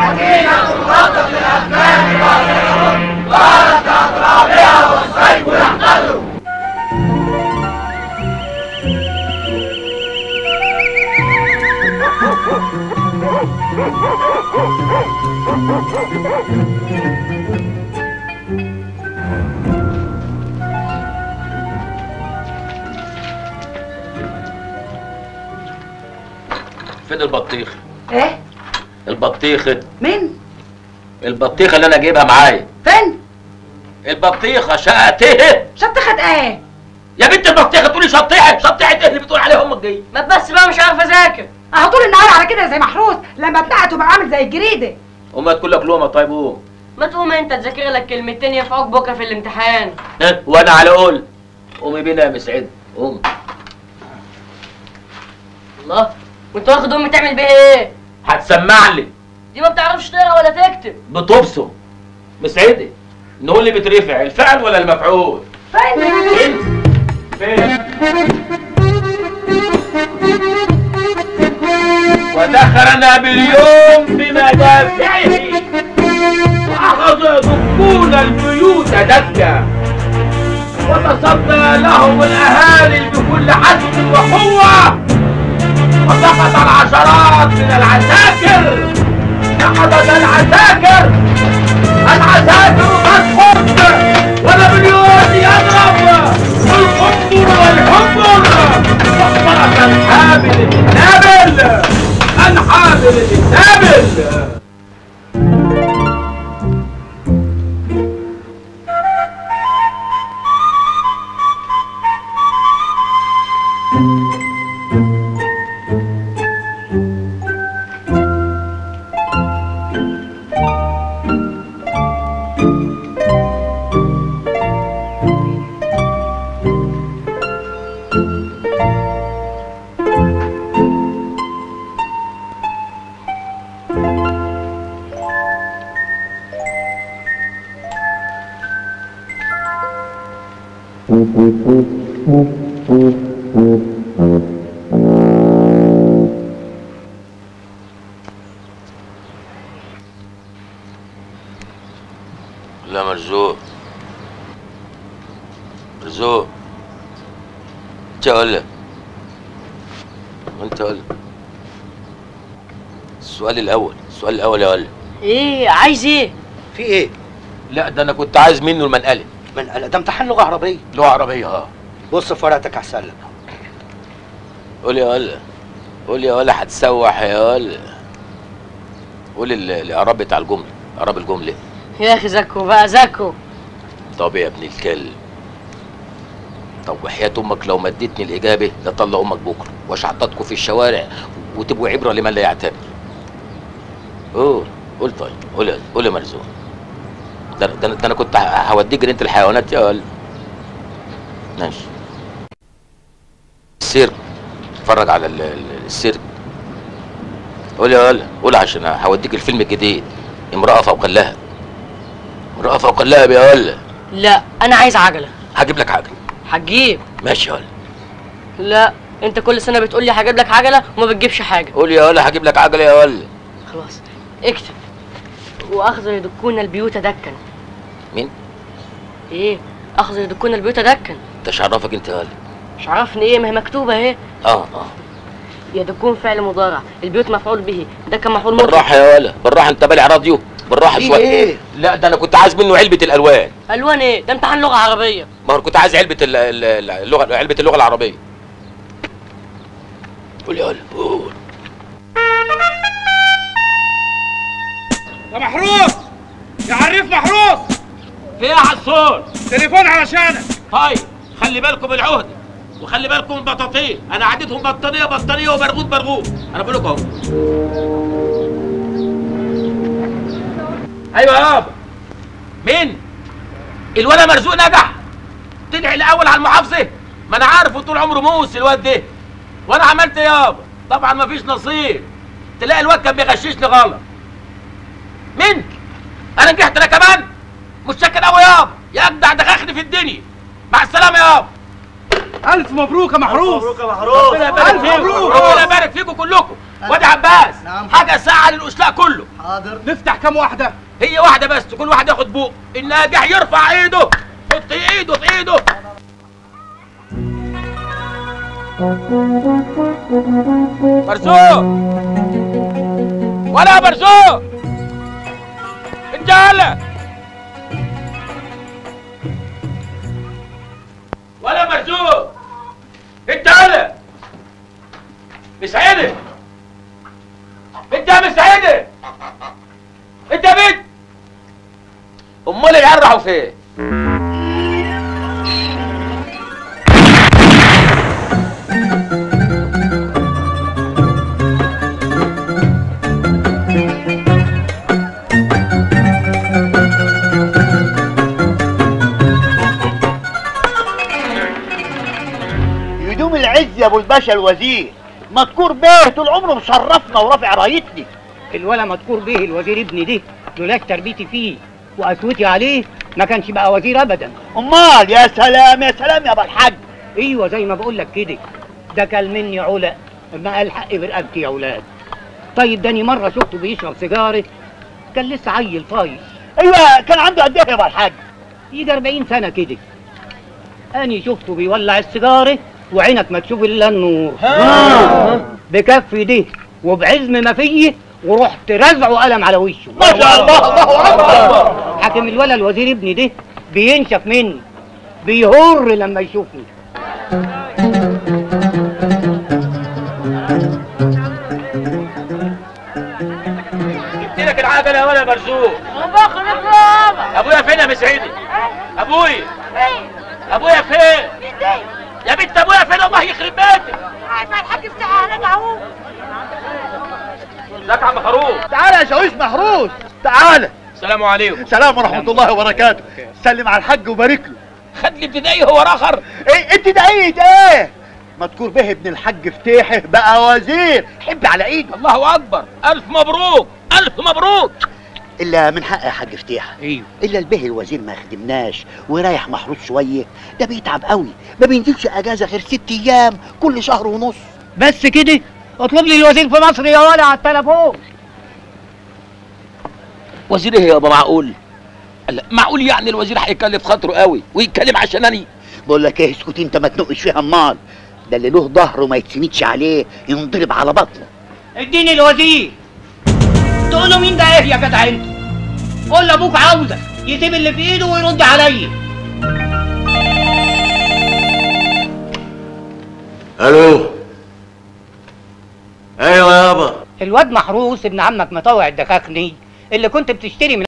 سكينة تخطط للأسنان باطلة ظهرت أطرافها والسيف يحتضر فين البطيخ ايه البطيخه مين البطيخه اللي انا جايبها معايا فين البطيخه شقتها شطخت ايه يا بنت البطيخه تقولي شطيحه شطيحه ايه اللي بتقول عليها امك دي ما بس بقى مش عارفه اذاكر اهو طول النهار على كده زي محروس لما اتنقت وبقى عامل زي الجريده امها تقول لك لقمه طيب قوم ما تقوم انت تذاكر لك كلمتين ينفعوك بكره في الامتحان ها؟ وانا على قول قومي بينا يا مسعد قوم الله وانت واخد امي تعمل بيها ايه هتسمع لي دي ما بتعرفش تقرا ولا تكتب بتبصم مسعدة نقول اللي بترفع الفعل ولا المفعول فين انت فين ودخل نابليون بمدافعه واخذ دخول البيوت دكا وتصدى لهم الاهالي بكل حزم وقوه وسقط العشرات من العساكر سقطت العساكر العساكر تسقط ونابليون يضرب والقنبر والحمر وصلت الحامل بالنابل الحامل بالنابل لا مرزوق مرزوق انت ولا انت ولا السؤال الاول السؤال الاول يا ولا ايه عايز ايه في ايه؟ لا ده انا كنت عايز منه المنقله من ده امتحان لغه عربيه لغه عربيه اه بص في ورقتك احسن لك قول يا ولا قول يا ولا هتسوح يا ولا قول ال- الاعراب بتاع الجمله اعراب الجمله يا اخي زكو بقى زكو طب يا ابن الكلب طب وحياة امك لو مدتني الاجابه لطلع امك بكره واشعططكوا في الشوارع وتبقوا عبره لمن لا يعتبر قول قول طيب قول يا- قول يا مرزوق ده ده أنا- ده انا كنت ه- هوديك جنينه الحيوانات يا ولا ماشي السيرك اتفرج على ال- ال- السيرك قول يا ولا قول عشان هوديك الفيلم الجديد امرأة فوق اللهب امرأة فوق اللهب يا ولا لا انا عايز عجله هجيب لك حاجة هتجيب ماشي يا ولا لا انت كل سنه بتقول لي هجيب لك عجله وما بتجيبش حاجه قول يا ولا هجيب لك عجلة يا ولا خلاص اكتب واخذوا يدكون البيوت دكا مين؟ ايه اخذوا يدكون البيوت دكا انت مش عرفك انت يا ولا مش عرفني ايه ما هي مكتوبه اهي اه اه يدكون فعل مضارع البيوت مفعول به ده كان مفعول مطلق بالراحة يا ولا بالراحة انت بالع راديو بالراحة في شوية ايه؟ لا ده انا كنت عايز منه علبة الالوان الوان ايه ده امتحان لغه عربيه ما هو كنت عايز علبة ال- ال- اللغة علبة اللغة العربية قول يا ولا قول يا محروس يا عريف محروس في ايه يا حصول تليفون علشانك طيب خلي بالكم العهدة وخلي بالكم من البطاطين انا عديتهم بطانية بطانية وبرغوث برغوث انا بقول لكم اهو ايوه يابا مين الولد مرزوق نجح طلع الاول على المحافظه ما انا عارفه طول عمره موس الواد ده وانا عملت إيه يابا طبعا ما فيش نصيب تلاقي الواد كان بيغششني غلط مين انا نجحت انا كمان متشكر قوي يابا يا اجدع دغاخني في الدنيا مع السلامه يابا الف مبروك يا محروس ربنا يبارك ألف فيكم مبروك. ربنا يبارك فيكم كلكم وادي عباس نعم. حاجه ساعه للاشلاء كله حاضر نفتح كام واحدة هي واحده بس كل واحد ياخد بوق الناجح يرفع ايده حط ايده في ايده مرزوق ولا مرزوق انت هلا ولا مرزوق انت هلا مسعده انت يا مسعده انت يا بنت امال العيال راحوا فين يدوم العز يا ابو الباشا الوزير مذكور بيه طول عمره مشرفنا ورافع رايتني الولا مذكور به الوزير ابني ده لولاش تربيتي فيه وقسوتي عليه ما كانش بقى وزير ابدا امال يا سلام يا سلام يا ابو الحاج ايوه زي ما بقول لك كده ده كان مني علا ما قال حق برقبتي يا اولاد طيب داني مره شفته بيشرب سيجاره كان لسه عيل طايش ايوه كان عنده قد ايه يا ابو الحاج يجي 40 سنه كده اني شفته بيولع السيجاره وعينك ما تشوف الا النور بكف ده وبعزم ما فيه ورحت رزعه قلم على وشه ما شاء الله الله اكبر حاكم الولا الوزير ابني ده بينشف مني بيهر لما يشوفني جبت لك العجله ولا مرزوق ابويا فين يا مسعدي ابويا ابويا فين يا بنت ابويا فين الله يخرب بيتك الحاج بتاعها رجع اهو ازيك يا عم خروف تعالى يا شاويش محروس تعالى السلام عليكم سلام ورحمه الله وبركاته سلم على الحاج وبارك له خد لي ابتدائي هو اخر ايه انت دقيقة ايه مذكور به ابن الحاج فتيحه بقى وزير حب على ايده الله اكبر الف مبروك الف مبروك الا من حق يا حاج فتيحه ايوه الا البه الوزير ما خدمناش ورايح محروس شويه ده بيتعب قوي ما بينزلش اجازه غير ست ايام كل شهر ونص بس كده اطلب لي الوزير في مصر يا ولا على التليفون وزير ايه يابا معقول لا معقول يعني الوزير هيكلف خاطره قوي ويتكلم عشانني بقول لك ايه اسكت انت ما تنقش فيها امال ده اللي له ظهر وما يتسندش عليه ينضرب على بطنه اديني الوزير تقول له مين ده ايه يا جدع انت قول لابوك عاوزك يسيب اللي في ايده ويرد عليا الو ايوه يابا الواد محروس ابن عمك مطوع الدخاخني اللي كنت بتشتري من